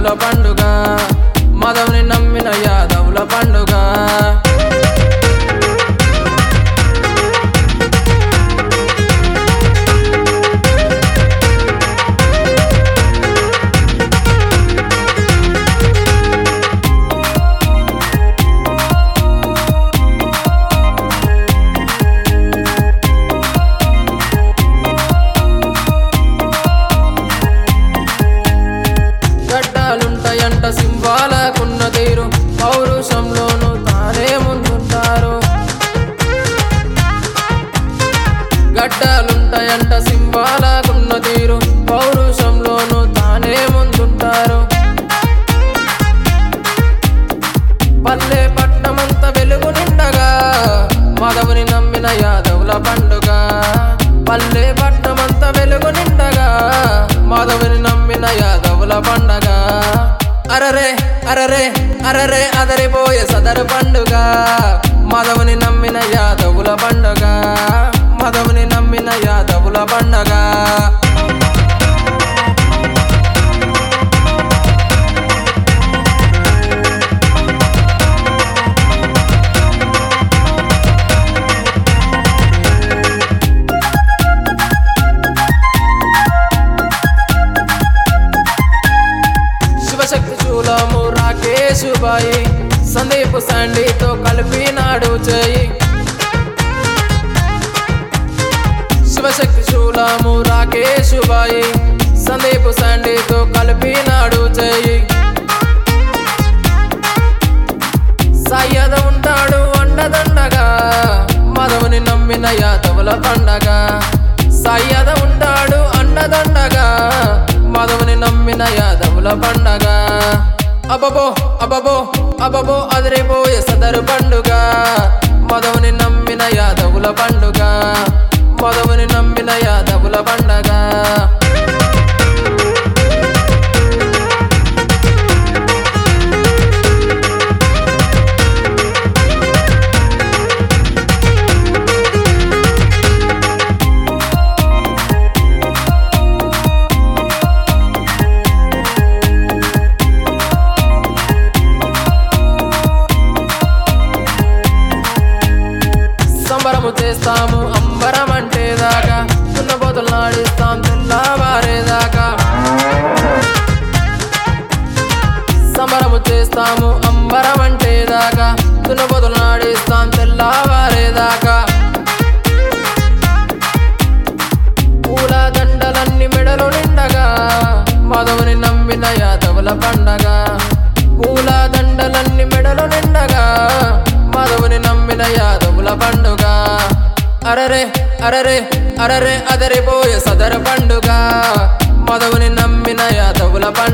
యాదవుల పండుగ మాధవుని నమ్మిన యాదవుల పండుగ గడ్డాలుంటాయంట సింబాలకున్న తీరు పౌరుషంలోను తానే ముందుంటారు గడ్డాలుంటాయంట సింబాలకున్న తీరు పౌరుషంలోను తానే ముందుంటారు పల్లె పట్నమంత వెలుగు నిండగా మాధవుని నమ్మిన యాదవుల పండుగ పల్లె పట్నమంత వెలుగు నిండగా మాధవుని నమ్మిన యాదవుల పండగ అరరే అరరే అరరే అదరిపోయే సదరు పండుగ మాధవుని నమ్మిన యాదవుల పండుగ మాధవుని నమ్మిన యాదవుల పండగ శివశక్తి చూలము రాకేష్ బాయి సందీప్ శాండీతో కలిపి నాడు చేయి శివశక్తి శూలము రాకేష్ బాయి సందీప్ శాండీతో కలిపి నాడు చేయి సయ్యద ఉంటాడు అండదండగా మదవుని నమ్మిన యాదవుల పండగ సయ్యద ఉంటాడు అండదండగా మదవుని నమ్మిన యాదవుల పండగ అబబో అబబో అబబో అదిరిపోయే సదరు పండుగ మదవుని నమ్మిన యాదవుల పండుగ మదవుని నమ్మిన యాదవుల పండగ సంబరము చేస్తాము అంబరం అంటే దాకా దున్నపోతులు నాడిస్తాం తెల్లవారేదాకా సంబరము చేస్తాము అంబరం అంటే దాకా దున్నపోతులు నాడిస్తాం తెల్లవారేదాకా పూల దండలన్నీ మెడలు నిండగా మాధవుని నమ్మిన యాదవుల పండగ పూల దండలన్నీ మెడలు నిండగా మాధవుని నమ్మిన యాదవుల పండుగ అరరే అరరే అరరే అదరిపోయే సదర పండుగ మాధవుని నమ్మిన యాదవుల పండుగ